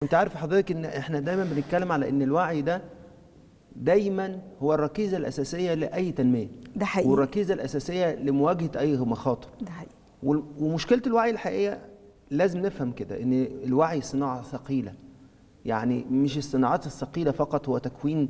انت عارف حضرتك ان احنا دايما بنتكلم على ان الوعي ده دايما هو الركيزه الاساسيه لاي تنميه ده حقيقي والركيزه الاساسيه لمواجهه اي مخاطر ده حقيقي وال- ومشكله الوعي الحقيقيه لازم نفهم كده ان الوعي صناعه ثقيله يعني مش الصناعات الثقيله فقط هو تكوين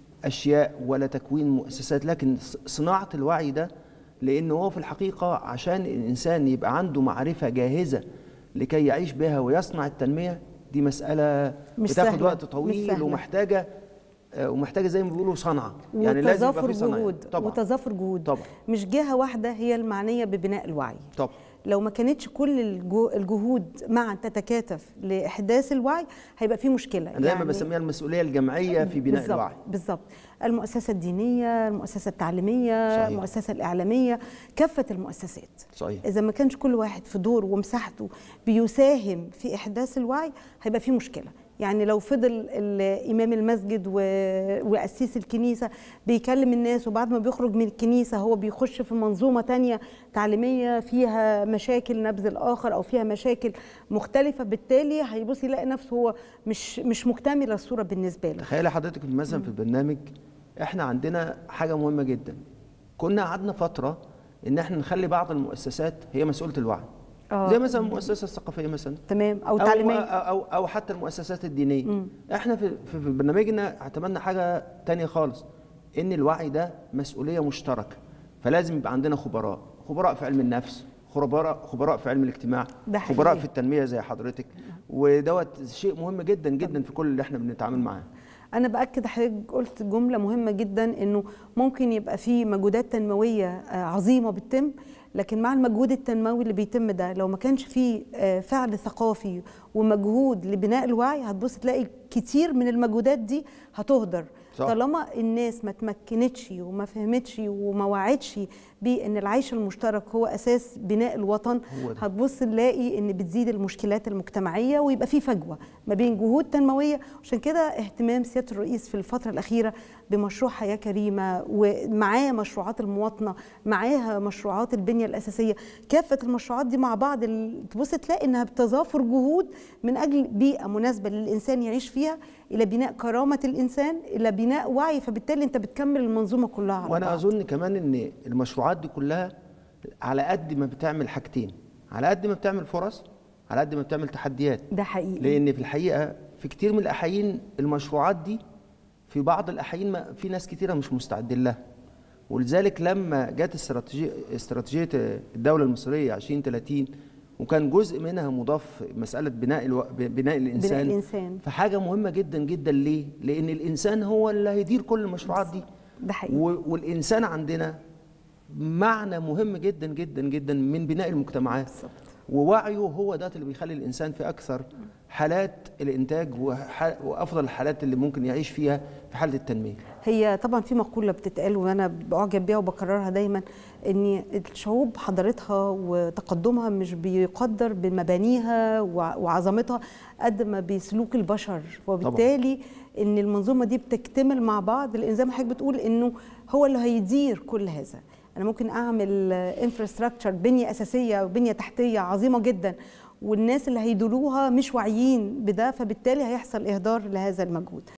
اشياء ولا تكوين مؤسسات لكن ص- صناعه الوعي ده لان هو في الحقيقه عشان الانسان يبقى عنده معرفه جاهزه لكي يعيش بها ويصنع التنميه دي مساله مش بتاخد سهلة، وقت مش طويل سهلة. ومحتاجه آه، ومحتاجه زي ما بيقولوا صنعه يعني لازم يبقى وتظافر في صنعه جهود طبعا وتظافر جهود طبعا مش جهه واحده هي المعنيه ببناء الوعي طبعا لو ما كانتش كل الجو- الجهود معا تتكاتف لاحداث الوعي هيبقى في مشكله انا دايما بسميها المسؤوليه الجماعيه في بناء بالظبط الوعي بالظبط المؤسسه الدينيه المؤسسه التعليميه صحيح. المؤسسه الاعلاميه كافه المؤسسات صحيح اذا ما كانش كل واحد في دور ومساحته بيساهم في احداث الوعي هيبقى في مشكله يعني لو فضل الامام المسجد و- وقسيس الكنيسه بيكلم الناس وبعد ما بيخرج من الكنيسه هو بيخش في منظومه تانية تعليميه فيها مشاكل نبذ الاخر او فيها مشاكل مختلفه بالتالي هيبص يلاقي نفسه هو مش مش مكتمله الصوره بالنسبه له تخيلي حضرتك مثلا في البرنامج احنا عندنا حاجه مهمه جدا كنا قعدنا فتره ان احنا نخلي بعض المؤسسات هي مسؤوله الوعي آه. زي مثلا المؤسسه الثقافيه مثلا تمام او او تعليميه او او, أو حتى المؤسسات الدينيه احنا في في في برنامجنا اعتمدنا حاجه تانية خالص ان الوعي ده مسؤوليه مشتركه فلازم يبقى عندنا خبراء خبراء في علم النفس خبراء خبراء في علم الاجتماع ده حقيقي. خبراء في التنميه زي حضرتك ودوت شيء مهم جدا جدا في كل اللي احنا بنتعامل معاه انا باكد حضرتك قلت جمله مهمه جدا انه ممكن يبقى في مجهودات تنمويه آه، عظيمه بتتم لكن مع المجهود التنموي اللي بيتم ده لو ما كانش فيه آه، فعل ثقافي ومجهود لبناء الوعي هتبص تلاقي كتير من المجهودات دي هتهدر صح. طالما الناس ما تمكنتش وما فهمتش وما وعدش بان العيش المشترك هو اساس بناء الوطن هو ده. هتبص نلاقي ان بتزيد المشكلات المجتمعيه ويبقى في فجوه ما بين جهود تنمويه عشان كده اهتمام سياده الرئيس في الفتره الاخيره بمشروع حياه كريمه ومعاه مشروعات المواطنه معاها مشروعات البنيه الاساسيه كافه المشروعات دي مع بعض ال- تبص تلاقي انها بتظافر جهود من اجل بيئه مناسبه للانسان يعيش فيها الى بناء كرامه الانسان الى بناء وعي فبالتالي انت بتكمل المنظومه كلها على وانا بعض. اظن كمان ان المشروعات دي كلها على قد ما بتعمل حاجتين على قد ما بتعمل فرص على قد ما بتعمل تحديات ده حقيقي لان في الحقيقه في كتير من الاحايين المشروعات دي في بعض الاحايين ما في ناس كتيره مش مستعدين لها ولذلك لما جت استراتيجيه استراتيجيه الدوله المصريه 2030 وكان جزء منها مضاف مساله بناء الو... بناء الانسان بناء الانسان فحاجه مهمه جدا جدا ليه؟ لان الانسان هو اللي هيدير كل المشروعات دي ده حقيقي و- والانسان عندنا معنى مهم جدا جدا جدا من بناء المجتمعات بالظبط. ووعيه هو ده اللي بيخلي الانسان في اكثر حالات الانتاج وح- وافضل الحالات اللي ممكن يعيش فيها في حاله التنميه هي طبعا في مقولة بتتقال وأنا بعجب بيها وبكررها دايما إن الشعوب حضارتها وتقدمها مش بيقدر بمبانيها وع- وعظمتها قد ما بسلوك البشر وبالتالي إن المنظومة دي بتكتمل مع بعض لأن زي ما حضرتك بتقول إنه هو اللي هيدير كل هذا أنا ممكن أعمل انفراستراكشر بنية أساسية وبنية تحتية عظيمة جدا والناس اللي هيديروها مش واعيين بده فبالتالي هيحصل إهدار لهذا المجهود